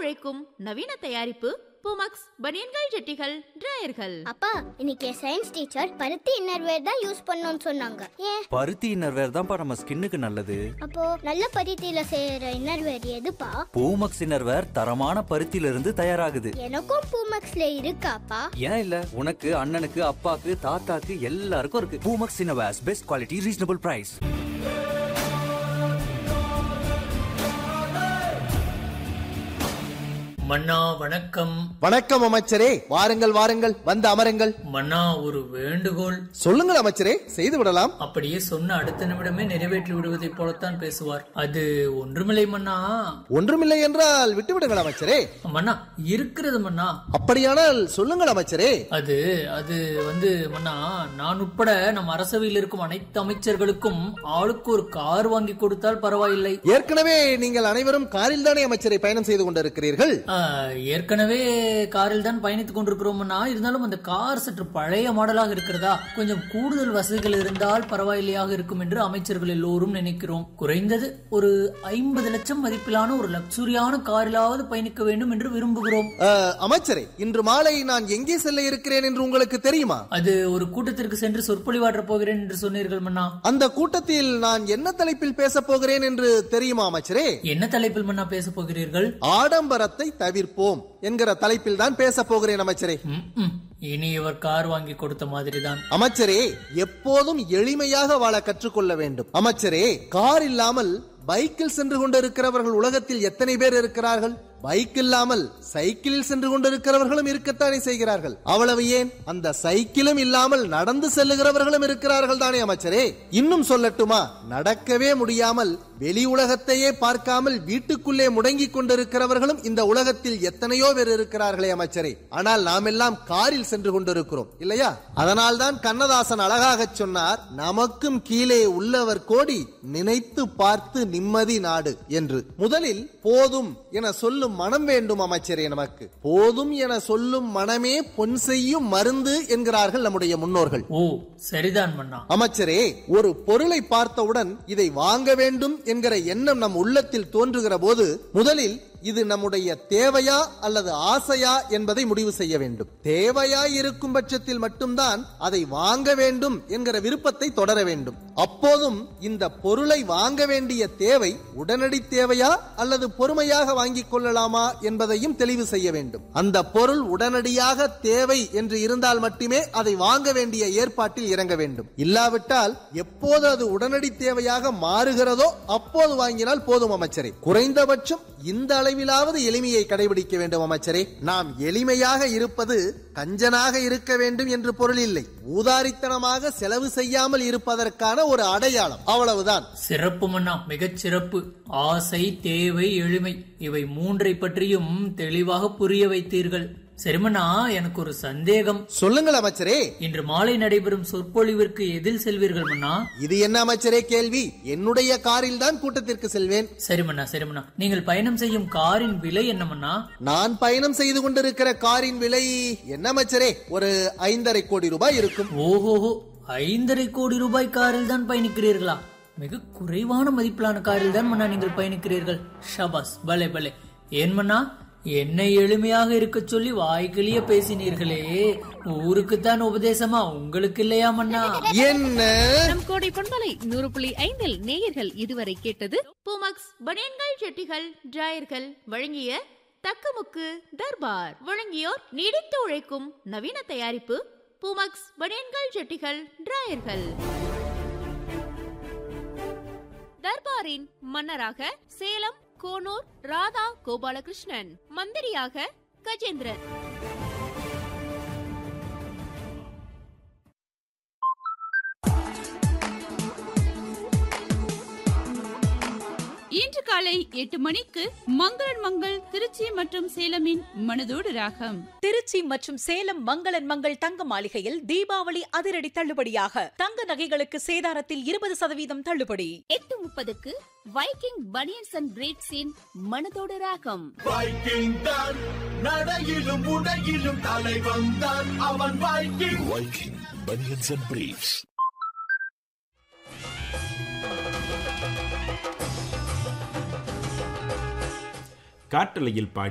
உழைக்கும் நவீன தயாரிப்பு பூமக்ஸ் பனியன்கள் ஜெட்டிகள் டிராயர்கள் அப்பா இன்னைக்கு சயின்ஸ் டீச்சர் பருத்தி இன்னர்வேர் தான் யூஸ் பண்ணணும்னு சொன்னாங்க ஏன் பருத்தி இன்னர்வேர் தான்ப்பா நம்ம ஸ்கின்னுக்கு நல்லது அப்போ நல்ல பருத்தியில செய்யற இன்னர்வேர் எதுப்பா பூமக்ஸ் இன்னர்வேர் தரமான பருத்தியில இருந்து தயாராகுது எனக்கும் பூமக்ஸ்ல இருக்காப்பா ஏன் இல்ல உனக்கு அண்ணனுக்கு அப்பாக்கு தாத்தாக்கு எல்லாருக்கும் இருக்கு Poomex innerwears best quality reasonable price மன்னா வணக்கம் வணக்கம் அமைச்சரே வாருங்கள் வாருங்கள் வந்து அமருங்கள் மன்னா ஒரு வேண்டுகோள் சொல்லுங்கள் அமைச்சரே செய்து விடலாம் அப்படியே சொன்ன அடுத்த நிமிடமே நிறைவேற்றி விடுவதைப் போலத்தான் பேசுவார் அது ஒன்றுமில்லை மன்னா ஒன்றுமில்லை என்றால் விட்டுவிடுங்கள் அமைச்சரே மன்னா இருக்கிறது மன்னா அப்படியானால் சொல்லுங்கள் அமைச்சரே அது அது வந்து மன்னா நான் உட்பட நம் அரசவையில் இருக்கும் அனைத்து அமைச்சர்களுக்கும் ஆளுக்கு ஒரு கார் வாங்கி கொடுத்தால் பரவாயில்லை ஏற்கனவே நீங்கள் அனைவரும் காரில் தானே அமைச்சரை பயணம் செய்து கொண்டிருக்கிறீர்கள் ஆ, ஏற்கனவே காரில் தான் பயணித்துக் கொண்டிருக்கிறோம்னா இருந்தாலும் அந்த கார் சற்று பழைய மாடலாக இருக்கிறதா கொஞ்சம் கூடுதல் வசதிகள் இருந்தால் பரவாயில்லையாக இருக்கும் என்று அமைச்சர்கள் எல்லோரும் நினைக்கிறோம் குறைந்தது ஒரு ஐம்பது லட்சம் மதிப்பிலான ஒரு லக்ஸுரியான காரிலாவது பயணிக்க வேண்டும் என்று விரும்புகிறோம் அஹ், அமைச்சரே இன்று மாலை நான் எங்கே செல்ல இருக்கிறேன் என்று உங்களுக்கு தெரியுமா அது ஒரு கூட்டத்திற்கு சென்று சொற்பொழிவாற்றப் போகிறேன் என்று சொன்னீர்கள் மன்னா அந்த கூட்டத்தில் நான் என்ன தலைப்பில் பேசப் போகிறேன் என்று தெரியுமா அமைச்சரே என்ன தலைப்பில் மன்னா பேசப் போகிறீர்கள் ஆடம்பரத்தை தவிர்ப்போம் என்கிற தலைப்பில் தான் பேசப் போகிறேன் அமைச்சரே ம், ம். இனி இவர் கார் வாங்கி கொடுத்த மாதிரிதான் அமைச்சரே எப்போதும் எளிமையாக வாழ கற்றுக்கொள்ள வேண்டும் அமைச்சரே கார் இல்லாமல் பைக்கில் சென்று கொண்டிருக்கிறவர்கள் உலகத்தில் எத்தனை பேர் இருக்கிறார்கள் பைக் இல்லாமல் சைக்கிளில் சென்று கொண்டிருக்கிறவர்களும் இருக்கத்தானே செய்கிறார்கள் அவ்வளவு ஏன் அந்த சைக்கிளும் இல்லாமல் நடந்து செல்லுகிறவர்களும் இருக்கிறார்கள் தானே அமைச்சரே இன்னும் சொல்லட்டுமா நடக்கவே முடியாமல் வெளி உலகத்தையே பார்க்காமல் வீட்டுக்குள்ளே முடங்கிக் கொண்டிருக்கிறவர்களும் இந்த உலகத்தில் எத்தனையோ பேர் இருக்கிறார்களே அமைச்சரே ஆனால் நாம் எல்லாம் காரில் சென்று கொண்டிருக்கிறோம் இல்லையா அதனால்தான் கண்ணதாசன் அழகாக சொன்னார் நமக்கும் கீழே உள்ளவர் கோடி நினைத்து பார்த்து நிம்மதி நாடு என்று முதலில் போதும் என சொல்லும் மனம் வேண்டும் அமைச்சரே நமக்கு போதும் என சொல்லும் மனமே பொன் செய்யும் மருந்து என்கிறார்கள் நம்முடைய முன்னோர்கள் ஓ சரிதான் மன்னா அமைச்சரே ஒரு பொருளை பார்த்தவுடன் இதை வாங்க வேண்டும் என்கிற எண்ணம் நம் உள்ளத்தில் தோன்றுகிற போது முதலில் இது நம்முடைய தேவையா அல்லது ஆசையா என்பதை முடிவு செய்ய வேண்டும் தேவையா இருக்கும் பட்சத்தில் மட்டும்தான் அதை வாங்க வேண்டும் என்கிற விருப்பத்தை தொடர வேண்டும் அப்போதும் இந்த பொருளை வாங்க வேண்டிய தேவை உடனடி தேவையா அல்லது பொறுமையாக வாங்கிக் கொள்ளலாமா என்பதையும் தெளிவு செய்ய வேண்டும் அந்த பொருள் உடனடியாக தேவை என்று இருந்தால் மட்டுமே அதை வாங்க வேண்டிய ஏற்பாட்டில் இறங்க வேண்டும் இல்லாவிட்டால் எப்போது அது உடனடி தேவையாக மாறுகிறதோ அப்போது வாங்கினால் போதும் அமைச்சரே குறைந்தபட்சம் இந்த அளவிலாவது எளிமையை கடைபிடிக்க வேண்டும் அமைச்சரே நாம் எளிமையாக இருப்பது கஞ்சனாக இருக்க வேண்டும் என்று பொருள் இல்லை ஊதாரித்தனமாக செலவு செய்யாமல் இருப்பதற்கான ஒரு அடையாளம் அவ்வளவுதான் சிறப்பு மன்னா மிகச் சிறப்பு ஆசை தேவை எளிமை இவை மூன்றை பற்றியும் தெளிவாக புரிய வைத்தீர்கள் சரிமண்ணா எனக்கு ஒரு சந்தேகம் சொல்லுங்கள் அமைச்சரே இன்று மாலை நடைபெறும் சொற்பொழிவிற்கு எதில் செல்வீர்கள் மன்னா இது என்ன அமைச்சரே கேள்வி என்னுடைய காரில் தான் கூட்டத்திற்கு செல்வேன் சரிமண்ணா சரிமண்ணா நீங்கள் பயணம் செய்யும் காரின் விலை என்ன மன்னா நான் பயணம் செய்து கொண்டிருக்கிற காரின் விலை என்ன அமைச்சரே ஒரு ஐந்தரை கோடி ரூபாய் இருக்கும் ஓஹோஹோ ஐந்தரை கோடி ரூபாய் காரில் தான் பயணிக்கிறீர்களா மிக குறைவான மதிப்பிலான காரில் தான் மன்னா நீங்கள் பயணிக்கிறீர்கள் ஷபாஸ் பலே பலே ஏன் மன்னா என்னை எளிமையாக இருக்க சொல்லி வாய்க்கிளிய பேசினீர்களே ஊருக்குத்தான் உபதேசமா உங்களுக்கு இல்லையா மன்னா என்ன நம் கோடை பண்பலை நூறு புள்ளி ஐந்தில் நேயர்கள் இதுவரை கேட்டது பூமக்ஸ் பனியன்கள் ஜெட்டிகள் டிராயர்கள் வழங்கிய தக்கமுக்கு தர்பார் வழங்கியோர் நீடித்து உழைக்கும் நவீன தயாரிப்பு பூமக்ஸ் பனியன்கள் ஜெட்டிகள் டிராயர்கள் தர்பாரின் மன்னராக சேலம் கோனூர் ராதா கோபாலகிருஷ்ணன் மந்திரியாக கஜேந்திரன் இன்று காலை எட்டு மணிக்கு மங்களன் மங்கள் திருச்சி மற்றும் சேலமின் மனதோடு ராகம் திருச்சி மற்றும் சேலம் மங்களன் மங்கள் தங்க மாளிகையில் தீபாவளி அதிரடி தள்ளுபடியாக தங்க நகைகளுக்கு சேதாரத்தில் இருபது சதவீதம் தள்ளுபடி எட்டு முப்பதுக்கு வைக்கிங் பனியன்ஸ் அண்ட் பிரேட்ஸின் மனதோடு ராகம் வைக்கிங் தான் நடையிலும் உடையிலும் தலை வந்தான் அவன் Viking Viking banians and briefs காற்றலையில் பாடி